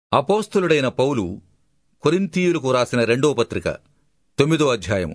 అపోస్తులుడైన పౌలు కొరింథీయులకు రాసిన రెండో పత్రిక తొమ్మిదో అధ్యాయము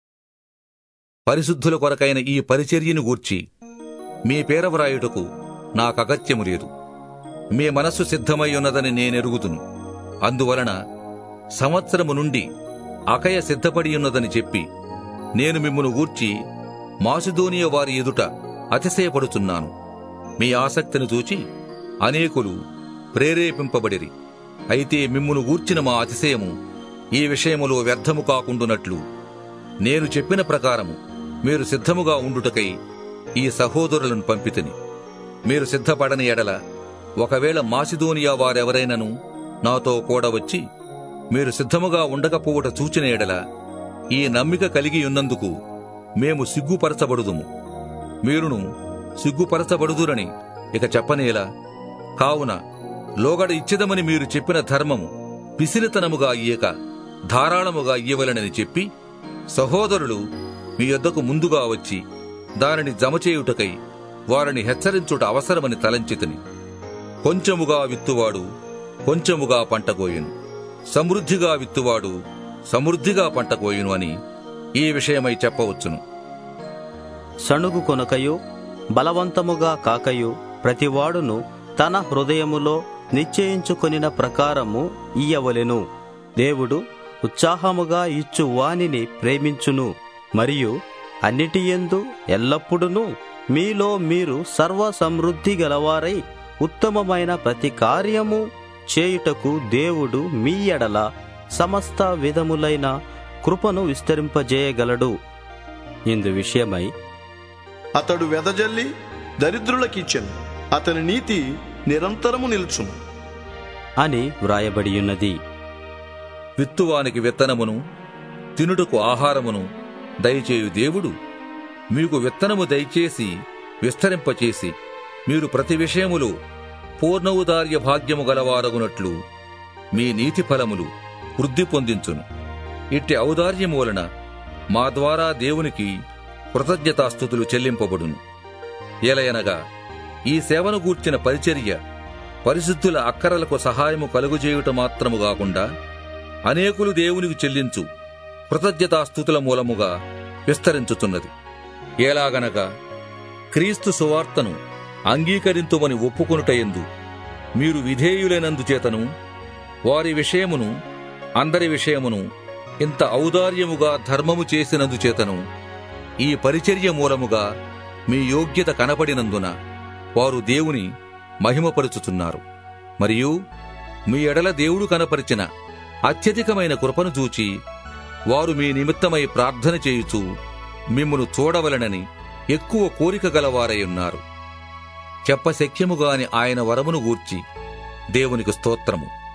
పరిశుద్ధుల కొరకైన ఈ పరిచర్యను గూర్చి మీ పేరవ్రాయుటకు నాకగత్యము లేదు మీ మనస్సు సిద్ధమై ఉన్నదని నేనెరుగుదును అందువలన సంవత్సరము నుండి అకయ సిద్ధపడి ఉన్నదని చెప్పి నేను మిమ్మును గూర్చి మాసిదోనియ వారి ఎదుట అతిశయపడుచున్నాను మీ ఆసక్తిని చూచి అనేకులు ప్రేరేపింపబడిరి అయితే మిమ్మును గూర్చిన మా అతిశయము ఈ విషయములో వ్యర్థము కాకుండునట్లు నేను చెప్పిన ప్రకారము మీరు సిద్ధముగా ఉండుటకై ఈ సహోదరులను పంపితిని మీరు సిద్ధపడని ఎడల ఒకవేళ మాసిదోనియా వారెవరైనను నాతో కూడా వచ్చి మీరు సిద్ధముగా ఉండకపోవుట చూచిన ఎడల ఈ నమ్మిక కలిగి ఉన్నందుకు మేము సిగ్గుపరచబడుదుము మీరును సిగ్గుపరచబడుదురని ఇక చెప్పనేలా కావున లోగడ ఇచ్చిదమని మీరు చెప్పిన ధర్మము పిసినితనముగా ఇయ్యక ధారాళముగా ఇయ్యవలనని చెప్పి సహోదరులు మీ యొద్దకు ముందుగా వచ్చి దానిని జమచేయుటకై వారిని హెచ్చరించుట అవసరమని తలంచితిని కొంచెముగా విత్తువాడు కొంచెముగా పంట కోయును సమృద్ధిగా విత్తువాడు సమృద్ధిగా పంట కోయును అని ఈ విషయమై చెప్పవచ్చును సణుగు కొనకయు బలవంతముగా కాకయు ప్రతివాడును తన హృదయములో నిశ్చయించుకొనిన ప్రకారము ఇయ్యవలెను దేవుడు ఉత్సాహముగా ఇచ్చు వానిని ప్రేమించును మరియు అన్నిటియందు ఎల్లప్పుడును మీలో మీరు సర్వ సమృద్ధి గలవారై ఉత్తమమైన ప్రతి కార్యము చేయుటకు దేవుడు మీ ఎడల సమస్త విధములైన కృపను విస్తరింపజేయగలడు ఇందు విషయమై అతడు వెదజల్లి దరిద్రులకిచ్చెను అతని నీతి నిరంతరము నిలుచును అని వ్రాయబడియున్నది విత్తువానికి విత్తనమును తినుటకు ఆహారమును దయచేయు దేవుడు మీకు విత్తనము దయచేసి విస్తరింపచేసి మీరు ప్రతి విషయములో పూర్ణౌదార్య భాగ్యము గలవారగునట్లు మీ నీతి ఫలములు వృద్ధి పొందించును ఇట్టి ఔదార్యము వలన మా ద్వారా దేవునికి కృతజ్ఞతాస్థుతులు చెల్లింపబడును ఎలయనగా ఈ సేవను గూర్చిన పరిచర్య పరిశుద్ధుల అక్కరలకు సహాయము కలుగుచేయుట మాత్రము కాకుండా అనేకులు దేవునికి చెల్లించు కృతజ్ఞతాస్థుతుల మూలముగా విస్తరించుతున్నది ఎలాగనగా క్రీస్తు సువార్తను అంగీకరింతుమని ఒప్పుకొనుటయందు మీరు విధేయులైనందుచేతను వారి విషయమును అందరి విషయమును ఇంత ఔదార్యముగా ధర్మము చేసినందుచేతను ఈ పరిచర్య మూలముగా మీ యోగ్యత కనపడినందున వారు దేవుని మహిమపరుచుతున్నారు మరియు మీ ఎడల దేవుడు కనపరిచిన అత్యధికమైన కృపను చూచి వారు మీ నిమిత్తమై ప్రార్థన చేయుచు మిమ్మును చూడవలనని ఎక్కువ కోరిక గలవారై ఉన్నారు చెప్పశక్యముగాని ఆయన వరమును గూర్చి దేవునికి స్తోత్రము